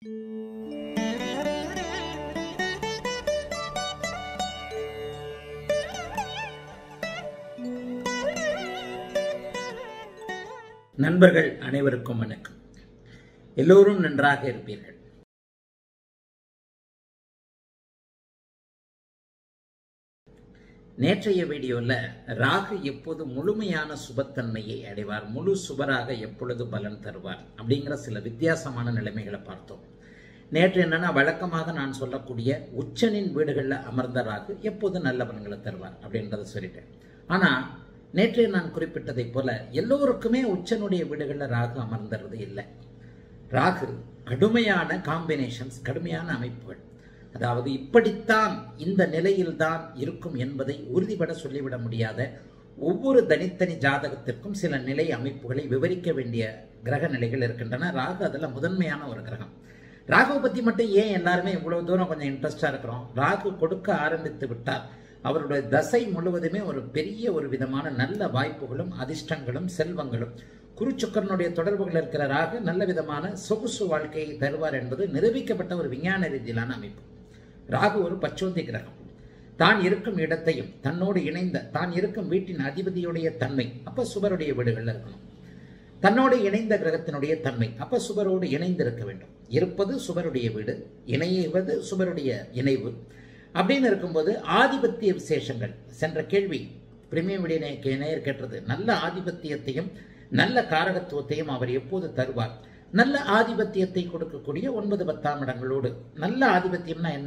நண்பர்கள் அனைவருக்கும் வணக்கம் எல்லோரும் நன்றாக இருப்பீர்கள் நேற்றைய வீடியோவில் ராகு எப்போது முழுமையான சுபத்தன்மையை அடைவார் முழு சுபராக எப்பொழுது பலன் தருவார் அப்படிங்கிற சில வித்தியாசமான நிலைமைகளை பார்த்தோம் நேற்று என்னன்னா வழக்கமாக நான் சொல்லக்கூடிய உச்சனின் வீடுகளில் அமர்ந்த ராகு எப்போது நல்ல பலன்களை தருவார் அப்படின்றத சொல்லிட்டேன் ஆனால் நேற்று நான் குறிப்பிட்டதைப் போல எல்லோருக்குமே உச்சனுடைய வீடுகளில் ராகு அமர்ந்துறது இல்லை ராகு கடுமையான காம்பினேஷன்ஸ் கடுமையான அமைப்புகள் அதாவது இப்படித்தான் இந்த நிலையில்தான் இருக்கும் என்பதை உறுதிபட சொல்லிவிட முடியாத ஒவ்வொரு தனித்தனி ஜாதகத்திற்கும் சில நிலை அமைப்புகளை விவரிக்க வேண்டிய கிரக நிலைகள் இருக்கின்றன ராகு அதில் முதன்மையான ஒரு கிரகம் ராகுவை பற்றி மட்டும் ஏன் எல்லாருமே இவ்வளவு தூரம் கொஞ்சம் இன்ட்ரெஸ்டாக இருக்கிறோம் ராகு கொடுக்க ஆரம்பித்து விட்டார் அவருடைய தசை முழுவதுமே ஒரு பெரிய ஒரு விதமான நல்ல வாய்ப்புகளும் அதிர்ஷ்டங்களும் செல்வங்களும் குருச்சுக்கரனுடைய தொடர்புகள் இருக்கிற ராகு நல்ல விதமான சொகுசு வாழ்க்கையை தருவார் என்பது நிரூபிக்கப்பட்ட ஒரு விஞ்ஞான ரீதியிலான அமைப்பு ராகு ஒரு பச்சோந்தி கிரகம் தான் இருக்கும் இடத்தையும் தன்னோடு இணைந்த தான் இருக்கும் வீட்டின் அதிபதியுடைய தன்மை அப்ப சுபருடைய வீடுகள்ல இருக்கணும் தன்னோடு இணைந்த கிரகத்தினுடைய தன்மை அப்ப சுபரோடு இணைந்து இருக்க வேண்டும் இருப்பது சுபருடைய வீடு இணைவது சுபருடைய இணைவு அப்படின்னு இருக்கும்போது ஆதிபத்திய விசேஷங்கள் சென்ற கேள்வி பிரிமியம் விடிய நேயர் கேட்டது நல்ல ஆதிபத்தியத்தையும் நல்ல காரகத்துவத்தையும் அவர் எப்போது தருவார் நல்ல ஆதிபத்தியத்தை கொடுக்கக்கூடிய ஒன்பது பத்தாம் இடங்களோடு நல்ல ஆதிபத்தியம்னா என்ன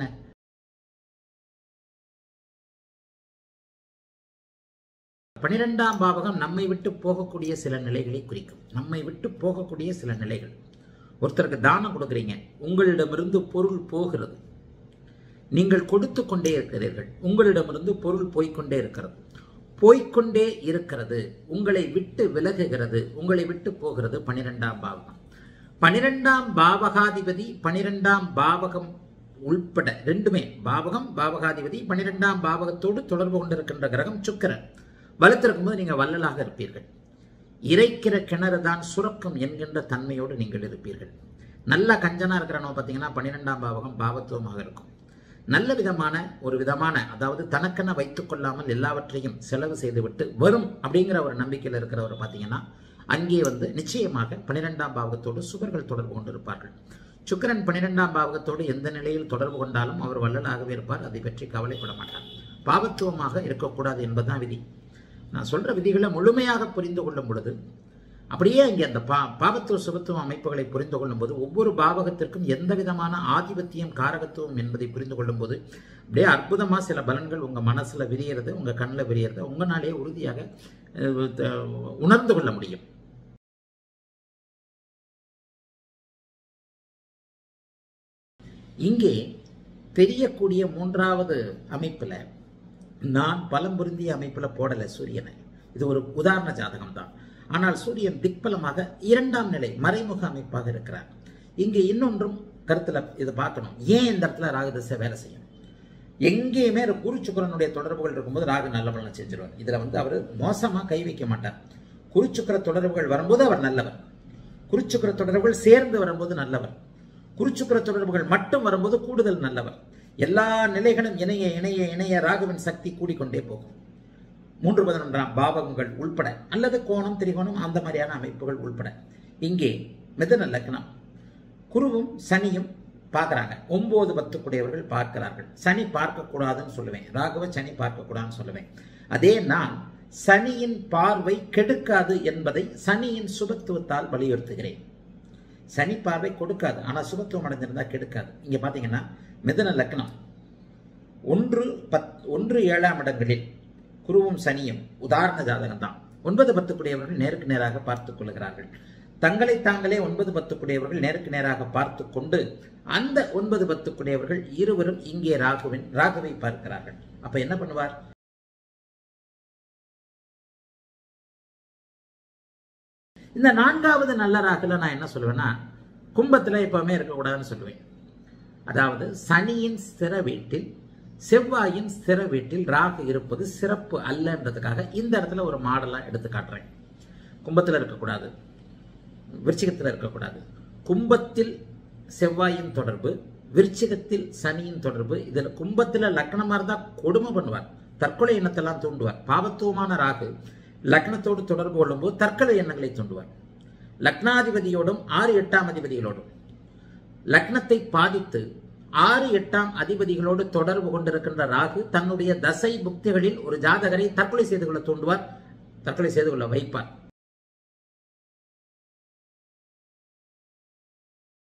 பனிரெண்டாம் பாவகம் நம்மை விட்டு போகக்கூடிய சில நிலைகளை குறிக்கும் நம்மை விட்டு போகக்கூடிய சில நிலைகள் ஒருத்தருக்கு தானம் கொடுக்குறீங்க உங்களிடமிருந்து பொருள் போகிறது நீங்கள் கொடுத்து கொண்டே இருக்கிறீர்கள் உங்களிடமிருந்து பொருள் போய்கொண்டே இருக்கிறது போய்கொண்டே இருக்கிறது உங்களை விட்டு விலகுகிறது உங்களை விட்டு போகிறது பனிரெண்டாம் பாவகம் பனிரெண்டாம் பாவகாதிபதி பனிரெண்டாம் பாவகம் உள்பட ரெண்டுமே பாவகம் பாவகாதிபதி பனிரெண்டாம் பாவகத்தோடு தொடர்பு கொண்டிருக்கின்ற கிரகம் சுக்கரன் வலுத்திருக்கும் போது நீங்கள் வள்ளலாக இருப்பீர்கள் இறைக்கிற கிணறு தான் சுரக்கும் என்கின்ற தன்மையோடு நீங்கள் இருப்பீர்கள் நல்ல கஞ்சனா இருக்கிறனோ பார்த்தீங்கன்னா பன்னிரெண்டாம் பாவகம் பாவத்துவமாக இருக்கும் நல்ல விதமான ஒரு விதமான அதாவது தனக்கென வைத்துக் கொள்ளாமல் எல்லாவற்றையும் செலவு செய்துவிட்டு வரும் அப்படிங்கிற ஒரு நம்பிக்கையில் இருக்கிறவர் பார்த்தீங்கன்னா அங்கே வந்து நிச்சயமாக பன்னிரெண்டாம் பாவகத்தோடு சுவர்கள் தொடர்பு கொண்டிருப்பார்கள் சுக்கரன் பன்னிரெண்டாம் பாவகத்தோடு எந்த நிலையில் தொடர்பு கொண்டாலும் அவர் வள்ளலாகவே இருப்பார் அதை பற்றி கவலைப்பட மாட்டார் பாவத்துவமாக இருக்கக்கூடாது என்பதுதான் விதி நான் சொல்ற விதிகளை முழுமையாக புரிந்து கொள்ளும் பொழுது அப்படியே இங்கே அந்த பா பாவத்துவ சுபத்துவ அமைப்புகளை புரிந்து கொள்ளும் போது ஒவ்வொரு பாவகத்திற்கும் எந்த விதமான ஆதிபத்தியம் காரகத்துவம் என்பதை புரிந்து கொள்ளும் போது அப்படியே அற்புதமாக சில பலன்கள் உங்கள் மனசில் விரியறது உங்கள் கண்ணில் விரியறது உங்களாலே உறுதியாக உணர்ந்து கொள்ள முடியும் இங்கே தெரியக்கூடிய மூன்றாவது அமைப்பில் நான் பலம் பொருந்திய அமைப்பில் போடலை சூரியனை இது ஒரு உதாரண ஜாதகம் தான் ஆனால் சூரியன் திக்பலமாக இரண்டாம் நிலை மறைமுக அமைப்பாக இருக்கிறார் இங்கே இன்னொன்றும் கருத்தில் இதை பார்க்கணும் ஏன் இந்த இடத்துல ராகு திசை வேலை செய்யும் எங்கேயுமே குரு சுக்கரனுடைய தொடர்புகள் இருக்கும்போது ராகு நல்ல பலனை செஞ்சிருவார் இதில் வந்து அவர் மோசமாக கை வைக்க மாட்டார் குருச்சுக்கர தொடர்புகள் வரும்போது அவர் நல்லவர் குருச்சுக்கர தொடர்புகள் சேர்ந்து வரும்போது நல்லவர் குருச்சுக்கர தொடர்புகள் மட்டும் வரும்போது கூடுதல் நல்லவர் எல்லா நிலைகளும் இணைய இணைய இணைய ராகுவின் சக்தி கூடிக்கொண்டே போகும் மூன்று பதினொன்றாம் பாவகங்கள் உள்பட அல்லது கோணம் திரிகோணம் அந்த மாதிரியான அமைப்புகள் உள்பட இங்கே மிதன லக்னம் குருவும் சனியும் பார்க்குறாங்க ஒன்பது பத்துக்குடையவர்கள் பார்க்கிறார்கள் சனி பார்க்கக்கூடாதுன்னு சொல்லுவேன் ராகுவ சனி பார்க்கக்கூடாதுன்னு சொல்லுவேன் அதே நான் சனியின் பார்வை கெடுக்காது என்பதை சனியின் சுபத்துவத்தால் வலியுறுத்துகிறேன் சனி பார்வை கொடுக்காது ஆனால் சுபத்துவம் அடைஞ்சிருந்தா கெடுக்காது இங்கே பார்த்தீங்கன்னா மிதன லக்னம் ஒன்று பத் ஒன்று ஏழாம் இடங்களில் குருவும் சனியும் உதாரண ஜாதகம் தான் ஒன்பது பத்துக்குடையவர்கள் நேருக்கு நேராக பார்த்துக் கொள்கிறார்கள் தங்களை தாங்களே ஒன்பது பத்துக்குடையவர்கள் நேருக்கு நேராக பார்த்து கொண்டு அந்த ஒன்பது பத்துக்குடையவர்கள் இருவரும் இங்கே ராகுவின் ராகுவை பார்க்கிறார்கள் அப்ப என்ன பண்ணுவார் இந்த நான்காவது நல்ல ராகுல நான் என்ன சொல்லுவேன்னா கும்பத்துல எப்பவுமே இருக்கக்கூடாதுன்னு சொல்லுவேன் அதாவது சனியின் ஸ்திர வீட்டில் செவ்வாயின் ஸ்திர வீட்டில் ராகு இருப்பது சிறப்பு அல்லன்றதுக்காக இந்த இடத்துல ஒரு மாடலாக எடுத்து காட்டுறேன் கும்பத்தில் இருக்கக்கூடாது விருச்சிகத்தில் இருக்கக்கூடாது கும்பத்தில் செவ்வாயின் தொடர்பு விருச்சிகத்தில் சனியின் தொடர்பு இதில் கும்பத்தில் லக்னமா இருந்தா கொடுமை பண்ணுவார் தற்கொலை எண்ணத்தெல்லாம் தூண்டுவார் பாவத்துவமான ராகு லக்னத்தோடு தொடர்பு கொள்ளும்போது தற்கொலை எண்ணங்களை தூண்டுவார் லக்னாதிபதியோடும் ஆறு எட்டாம் அதிபதிகளோடும் லக்னத்தை பாதித்து ஆறு எட்டாம் அதிபதிகளோடு தொடர்பு கொண்டிருக்கின்ற ராகு தன்னுடைய தசை புக்திகளில் ஒரு ஜாதகரை தற்கொலை செய்து கொள்ள தூண்டுவார் தற்கொலை செய்து கொள்ள வைப்பார்